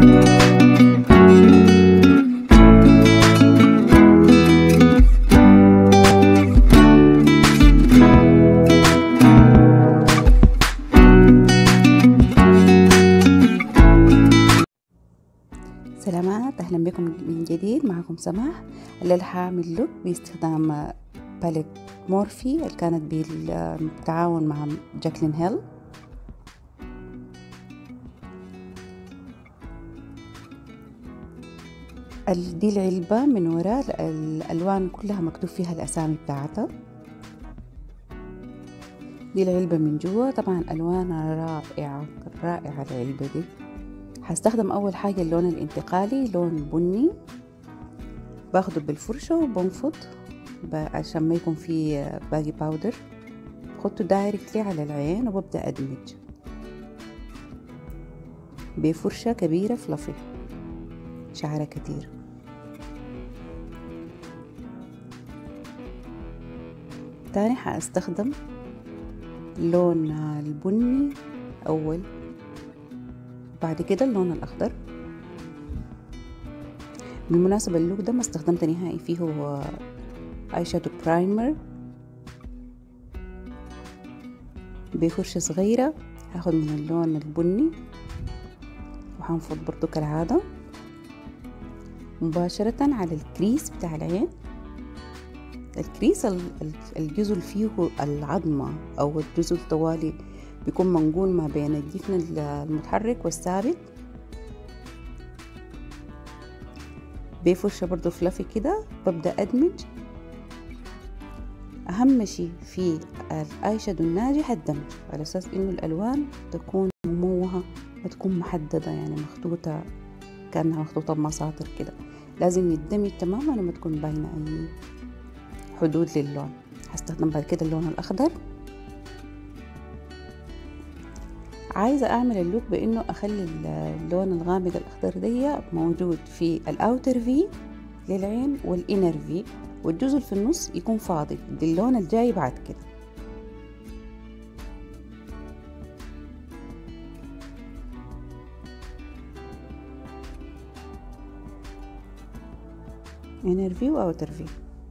سلامات اهلا بكم من جديد معكم سماح الليلة حاعمل لوك باستخدام باليت مورفي اللي كانت بالتعاون مع جاكلين هيل دي العلبة من وراء الألوان كلها مكتوب فيها الأسامي بتاعتها دي العلبة من جوا طبعا ألوانها رائعة رائعة العلبة دي هستخدم أول حاجة اللون الانتقالي لون بني باخده بالفرشة وبنفض عشان ما يكون فيه باقي باودر بحطه دايركتلي على العين وببدأ أدمج بفرشة كبيرة فلافي شعرها كتير تاني حاستخدم لون البني أول بعد كده اللون الأخضر بالمناسبة اللوك ده ما استخدمت نهائي فيه هو اي شادو برايمر بفرشة صغيرة هاخد من اللون البني وهنفض برضو كالعادة مباشرة على الكريس بتاع العين الكريس الجزء اللي فيه العظمة أو الجزء الطوالي بيكون منقول ما بين الجفن المتحرك والثابت بفرشة برضو فلافي كده ببدأ أدمج أهم شيء في الآي شادو الناجح الدمج على أساس إنه الألوان تكون مموهة وتكون محددة يعني مخطوطة كأنها مخطوطة بمساطر كده لازم يدمج تماما لما تكون باينة أي حدود للون هستخدم بعد كده اللون الأخضر عايزة أعمل اللوك بإنه أخلي اللون الغامق الأخضر دي موجود في الأوتر في للعين والإنر في والجزء اللي في النص يكون فاضي دي اللون الجاي بعد كده inner في وأوتر في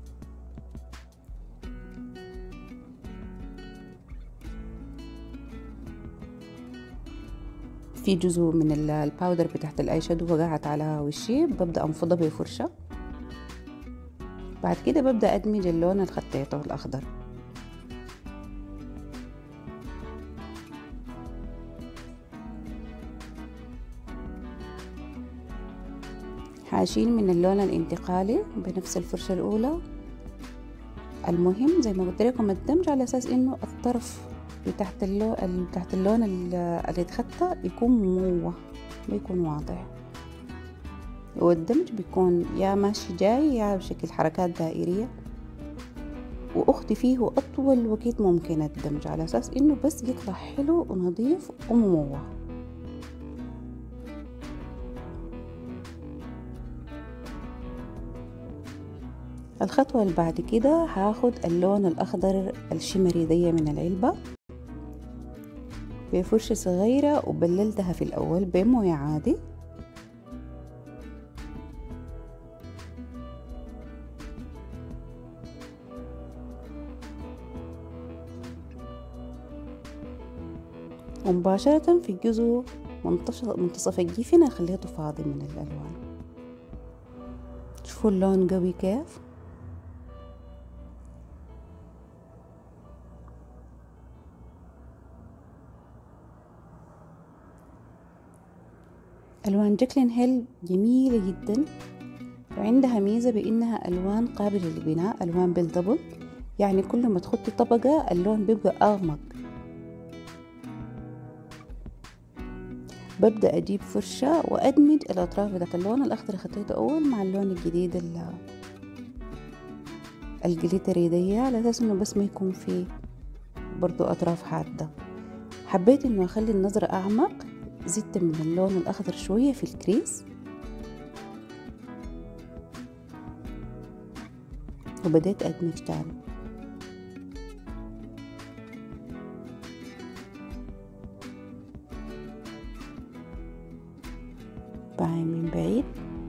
في جزء من الباودر بتاعت الاي شادو وقعت على وشي ببدأ انفضها بفرشة بعد كده ببدأ ادمج اللون اللي خطيته الاخضر هشيل من اللون الانتقالي بنفس الفرشة الاولى المهم زي ما قلت لكم الدمج على اساس انه الطرف تحت اللون تحت اللون اللي اتخطى يكون مموه ما يكون واضح والدمج بيكون يا ماشي جاي يا بشكل حركات دائرية وأختي فيه أطول وقت ممكن الدمج على أساس إنه بس يطلع حلو ونظيف ومموه الخطوة اللي بعد كده هاخد اللون الأخضر الشمري دي من العلبة بفرشة صغيرة وبللتها في الأول بموية عادي ومباشرة في جزء منتصف الجفن خليته فاضي من الألوان شوفوا اللون قوي كيف ألوان جاكلين هيل جميلة جدا وعندها ميزة بإنها ألوان قابلة للبناء ألوان بيلدبل يعني كل ما تخطي طبقة اللون بيبقى أغمق ببدأ أجيب فرشة وأدمج الأطراف بتاعت اللون الأخضر خطيته أول مع اللون الجديد الجليتري دي على أساس إنه بس ما يكون فيه برضو أطراف حادة حبيت إنه أخلي النظرة أعمق زدت من اللون الأخضر شوية في الكريس وبدأت أدمج تاني بعين من بعيد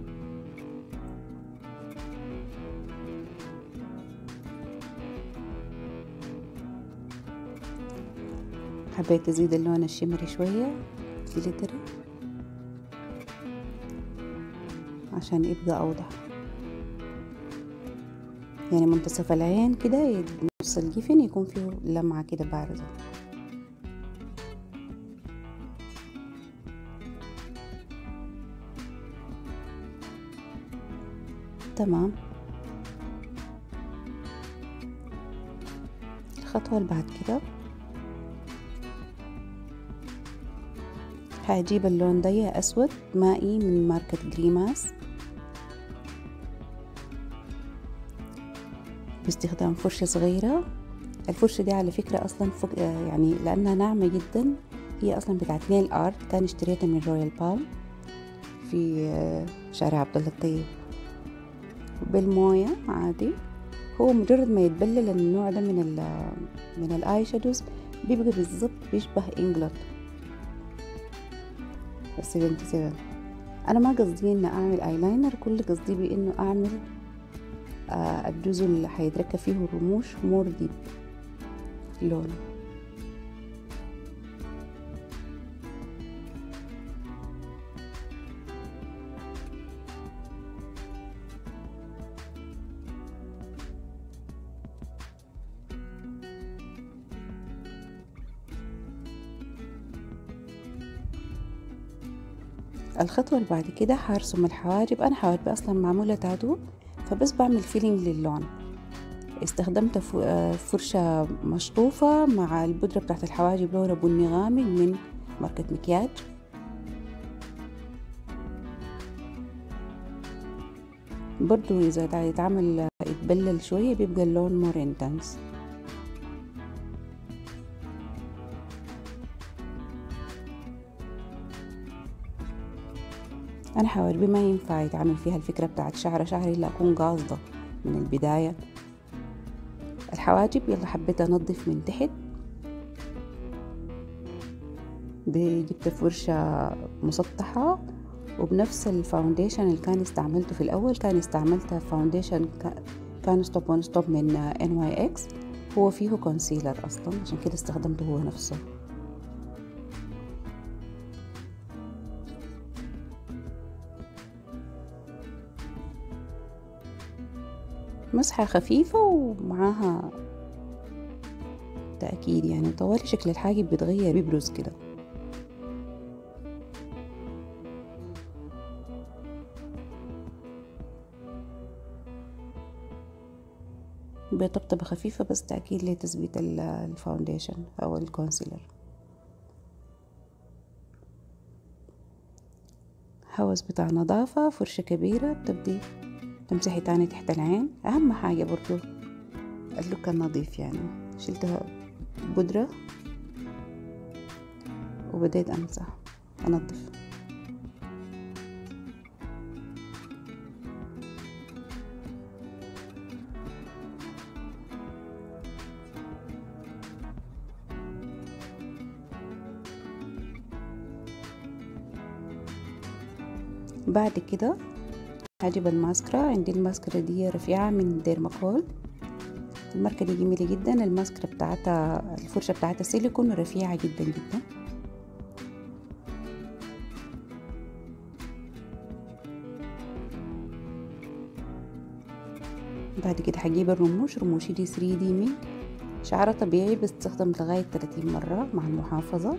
حبيت أزيد اللون الشمري شوية جليتري عشان يبقى أوضح يعني منتصف العين كده نص الجفن يكون فيه لمعة كده بارزة تمام الخطوة اللي بعد كده هجيب اللون ده أسود مائي من ماركة جريماس باستخدام فرشة صغيرة الفرشة دي على فكرة أصلا فوق يعني لأنها ناعمة جدا هي أصلا بتاعت نيل آرت كان اشتريتها من رويال بالم في شارع عبد الله الطيب بالموية عادي هو مجرد ما يتبلل النوع ده من ال من الاي شادوز بيبقى بالظبط بيشبه انجلت 77 انا ما قصدي اني اعمل ايلاينر كل قصدي بانه اعمل آه الجزء اللي حيتركب فيه الرموش مور ديب لونه الخطوة اللي بعد كده هرسم الحواجب أنا حواجبي أصلا معمولة تاتو فبس بعمل فيلينج للون استخدمت فرشة مشطوفة مع البودرة بتاعت الحواجب لونها بني غامق من ماركة مكياج برضو إذا يتعمل يتبلل شوية بيبقى اللون مور انتنس أنا حواجبي ما ينفع يتعمل فيها الفكرة بتاعت شعرة شعري إلا أكون قاصدة من البداية الحواجب يلا حبيت أنظف من تحت جبت فرشة مسطحة وبنفس الفاونديشن اللي كان استعملته في الأول كان استعملت فاونديشن كان ستوب ون ستوب من ان واي اكس هو فيه كونسيلر أصلا عشان كده استخدمته هو نفسه مسحة خفيفة ومعاها تأكيد يعني طوالي شكل الحاجب بيتغير بيبرز كده بطبطبة خفيفة بس تأكيد لتثبيت الفاونديشن أو الكونسيلر هوس بتاع نظافة فرشة كبيرة بتبدي تمسحي تاني تحت العين أهم حاجة برضو اللوك النظيف يعني شلتها بودرة وبديت أمسح أنظف بعد كده هجيب الماسكرا عندي الماسكرا دي رفيعة من ديرماكول الماركة دي جميلة جدا الماسكرا بتاعتها الفرشة بتاعتها سيليكون ورفيعة جدا جدا بعد كده هجيب الرموش رموشي دي 3 دي ميك شعرها طبيعي بستخدم لغاية 30 مرة مع المحافظة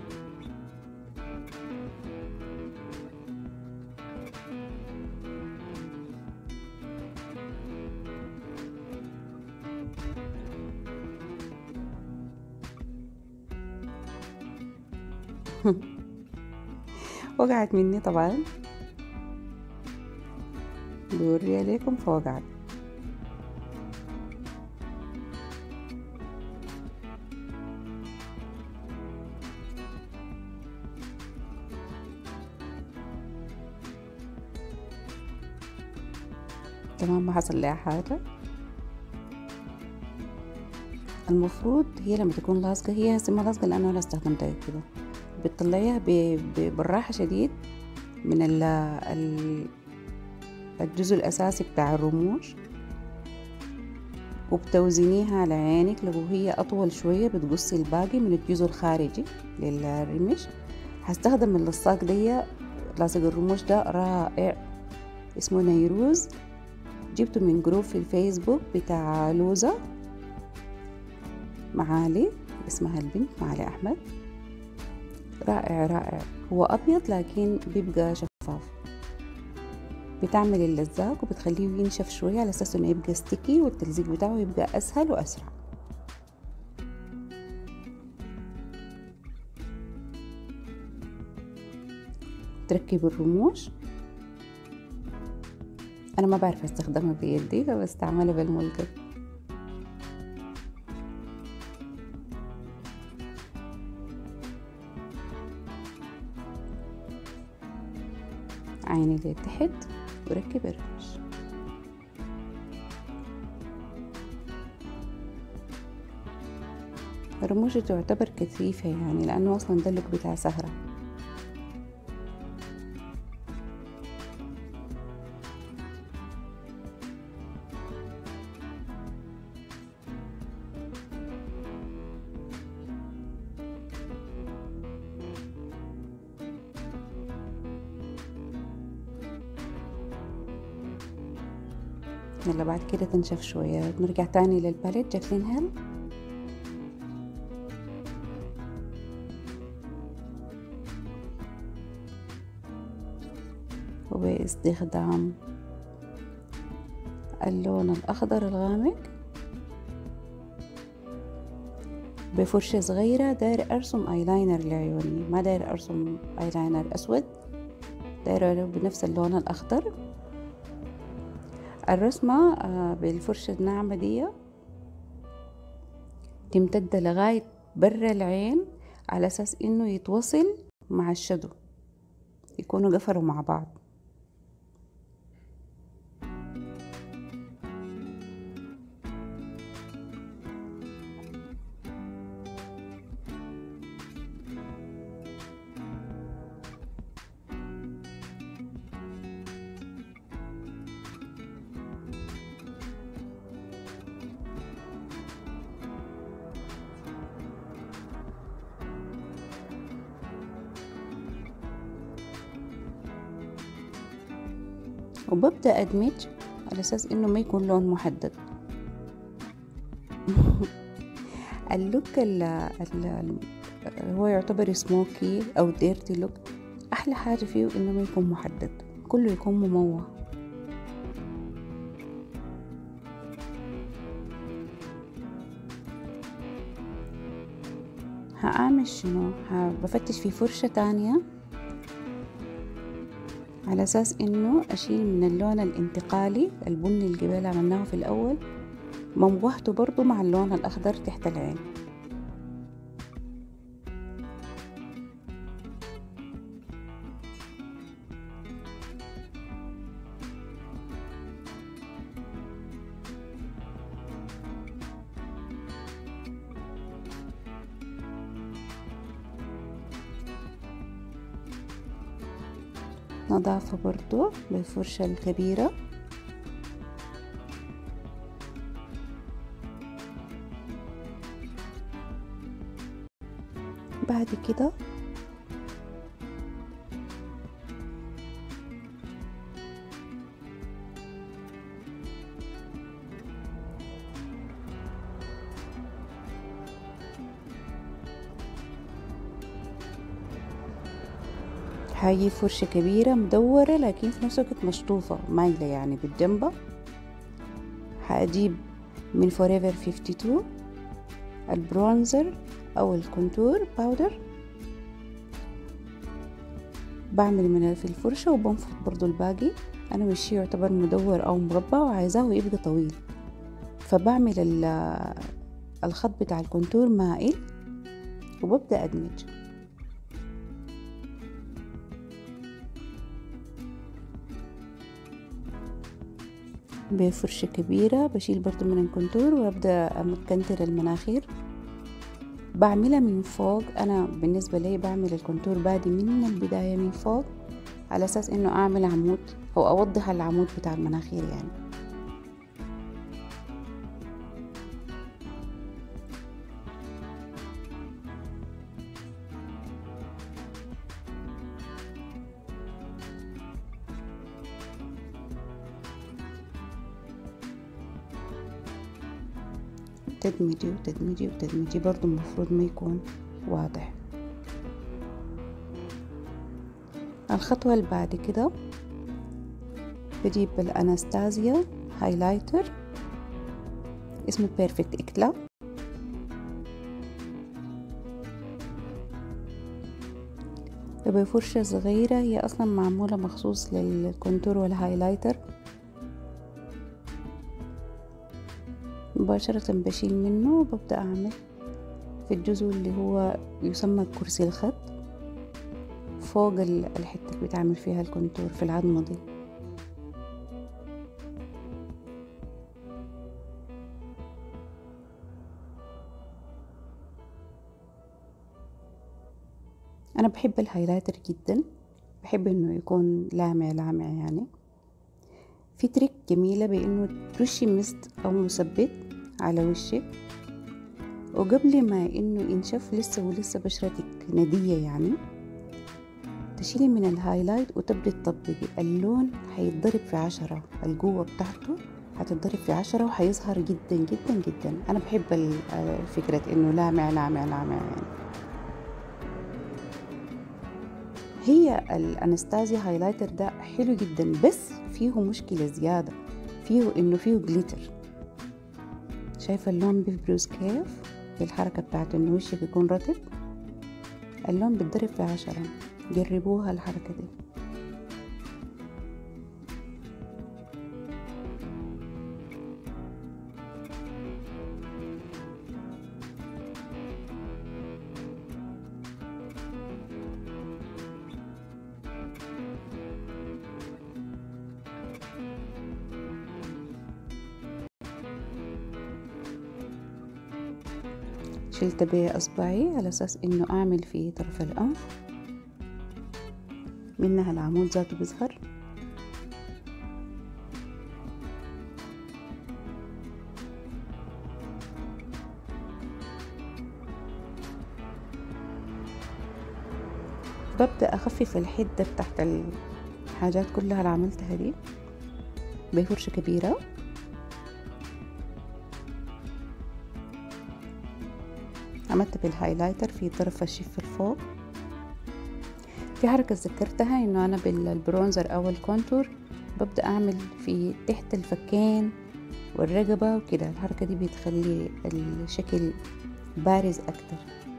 وقعت مني طبعا بوري عليكم فوقعت تمام ما حصل لها حاجة المفروض هي لما تكون لاصقة هي هسه ما لاصقة لأنه أنا استخدمتها كده بتطلعيها بالراحة شديد من الجزء الأساسي بتاع الرموش وبتوزنيها على عينك لو هي أطول شوية بتقصي الباقي من الجزء الخارجي للرمش هستخدم اللصاق دي لاصق الرموش ده رائع اسمه نيروز جبته من جروب في الفيسبوك بتاع لوزة معالي اسمها البنت معالي أحمد رائع رائع هو أبيض لكن بيبقى شفاف بتعمل اللزاق وبتخليه ينشف شوية على أساس إنه يبقى ستيكي والتلزيق بتاعه يبقى أسهل وأسرع تركب الرموش أنا ما بعرف أستخدمها بيدي فبستعملها بالملقط عيني لتحت وركب الرمش الرموش تعتبر كثيفة يعني لأنه أصلا ده اللوك بتاع سهرة يلا بعد كده تنشف شوية نرجع تاني للباليت جاكلين هيل وباستخدام اللون الأخضر الغامق بفرشة صغيرة داير أرسم أيلاينر لعيوني ما داير أرسم أيلاينر أسود داير بنفس اللون الأخضر الرسمة آه، بالفرشة الناعمة دي تمتد لغاية برا العين على أساس إنه يتوصل مع الشدو يكونوا قفلوا مع بعض وببدأ أدمج على أساس إنه ما يكون لون محدد اللوك اللي هو يعتبر سموكي أو ديرتي لوك أحلى حاجة فيه إنه ما يكون محدد كله يكون مموه هأعمل شنو بفتش في فرشة تانية على أساس إنه أشيل من اللون الانتقالي البني اللي قبل عملناه في الأول موهته برضو مع اللون الأخضر تحت العين نضافة برضو بالفرشة الكبيرة بعد كده هاجي فرشة كبيرة مدورة لكن في نفس الوقت مشطوفة مايلة يعني بالجنبة هجيب من فوريفر 52 البرونزر أو الكونتور باودر بعمل من في الفرشة وبنفض برضو الباقي أنا مشي يعتبر مدور أو مربع وعايزاه يبقى طويل فبعمل الخط بتاع الكونتور مائل وببدأ أدمج بفرشة كبيرة بشيل برضو من الكونتور وابدأ أكنتر المناخير بعملها من فوق أنا بالنسبة لي بعمل الكونتور بادي من البداية من فوق على أساس إنه أعمل عمود أو أوضح العمود بتاع المناخير يعني تدمجي وتدمجي وتدمجي برضو المفروض ما يكون واضح الخطوة اللي بعد كده بجيب الأناستازيا هايلايتر اسمه بيرفكت إكلا بفرشة صغيرة هي أصلا معمولة مخصوص للكونتور والهايلايتر مباشرة بشيل منه وببدأ أعمل في الجزء اللي هو يسمى كرسي الخط فوق الحتة اللي بتعمل فيها الكونتور في العظمة دي أنا بحب الهايلايتر جدا بحب إنه يكون لامع لامع يعني في تريك جميلة بإنه ترشي مست أو مثبت على وشك وقبل ما إنه ينشف لسه ولسه بشرتك ندية يعني تشيلي من الهايلايت وتبدي تطبقي اللون حيتضرب في عشرة القوة بتاعته هتتضرب في عشرة وحيظهر جدا جدا جدا أنا بحب فكرة إنه لامع لامع لامع يعني هي الانستازيا هايلايتر ده حلو جدا بس فيه مشكلة زيادة فيه انه فيه جليتر شايفة اللون بيبرز كيف بالحركة بتاعت انه وشك يكون رطب اللون بتضرب في عشرة جربوها الحركة دي شلت بإصبعي على أساس إنه أعمل في طرف الأنف منها العمود ذاته بيظهر ببدأ أخفف الحدة تحت الحاجات كلها اللي عملتها دي بفرشة كبيرة عملت بالهايلايتر في طرف الشفة الفوق في حركة ذكرتها انه انا بالبرونزر او الكونتور ببدأ اعمل في تحت الفكين والرقبة وكده الحركة دي بتخلي الشكل بارز اكتر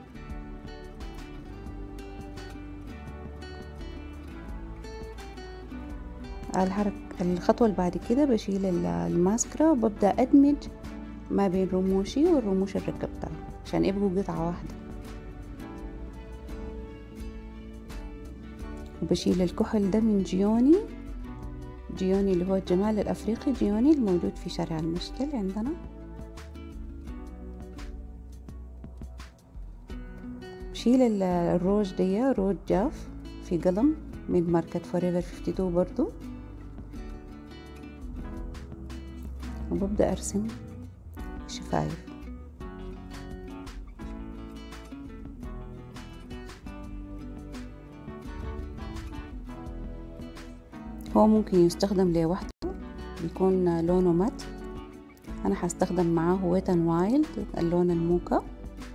الحركة الخطوة اللي بعد كده بشيل الماسكرا وببدأ أدمج ما بين رموشي والرموش اللي ركبتها عشان يبقوا قطعة واحدة وبشيل الكحل ده من جيوني جيوني اللي هو الجمال الأفريقي جيوني الموجود في شارع المشتل عندنا بشيل الروج دي روج جاف في قلم من ماركة فوريفر 52 برضو وببدأ أرسم شفايف هو ممكن يستخدم لوحده بيكون لونه مات انا هستخدم معاه ويت ان وايلد اللون الموكا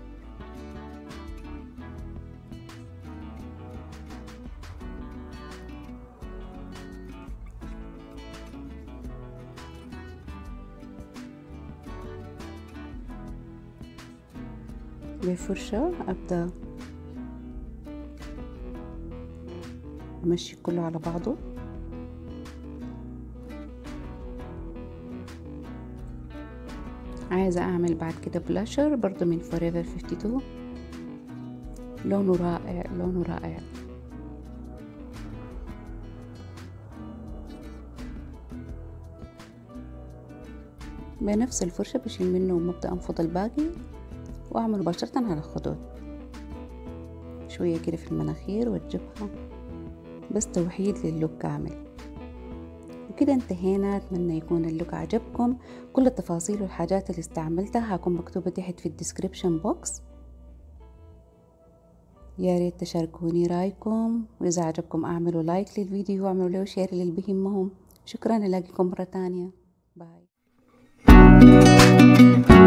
بفرشة أبدأ أمشي كله على بعضه عايزة أعمل بعد كده بلاشر برضو من فوريفر 52 لونه رائع لونه رائع بنفس الفرشة بشيل منه ومبدأ أنفض الباقي وأعمل مباشرة على الخدود شوية كده في المناخير والجبهة بس توحيد للوك كامل وكده انتهينا أتمنى يكون اللوك عجبكم كل التفاصيل والحاجات اللي استعملتها هكون مكتوبة تحت في الديسكريبشن بوكس يا ريت تشاركوني رايكم وإذا عجبكم أعملوا لايك للفيديو واعملوا له شير للي بيهمهم شكرا نلاقيكم مرة تانية باي